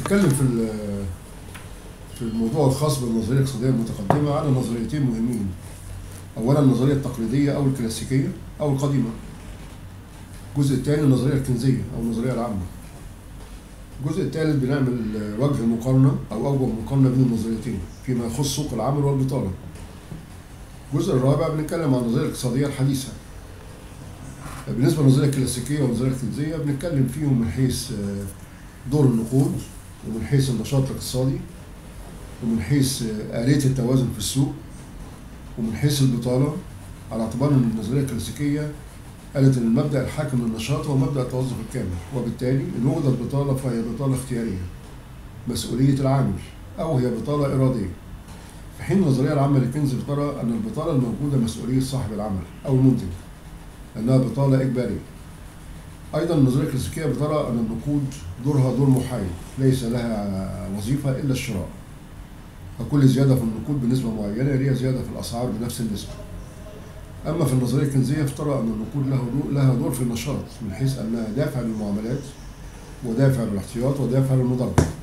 هنتكلم في ال- في الموضوع الخاص بالنظريه الاقتصاديه المتقدمه على نظريتين مهمين. اولا النظريه التقليديه او الكلاسيكيه او القديمه. الجزء الثاني النظريه الكنزيه او النظريه العامه. الجزء الثالث بنعمل وجه مقارنه او اوجه مقارنه بين النظريتين فيما يخص سوق العمل والبطاله. الجزء الرابع بنتكلم عن النظريه الاقتصاديه الحديثه. بالنسبه للنظريه الكلاسيكيه والنظريه الكنزيه بنتكلم فيهم من حيث آه، دور النقود ومن حيث النشاط الاقتصادي ومن حيث آه، آلية التوازن في السوق ومن حيث البطالة على اعتبار أن النظرية الكلاسيكية قالت أن المبدأ الحاكم للنشاط هو مبدأ التوظف الكامل وبالتالي إن وجدت بطالة فهي بطالة اختيارية مسؤولية العامل أو هي بطالة إرادية في حين النظرية العامة لكنز بترى أن البطالة الموجودة مسؤولية صاحب العمل أو المنتج أنها بطالة إجبارية ايضا النظريه الكلاسيكيه بترى ان النقود دورها دور محايد ليس لها وظيفه الا الشراء فكل زياده في النقود بنسبه معينه هي زياده في الاسعار بنفس النسبه اما في النظريه الكنزيه فترى ان النقود له دور لها دور في النشاط من حيث انها دافع للمعاملات ودافع للاحتياط ودافع للمضاربه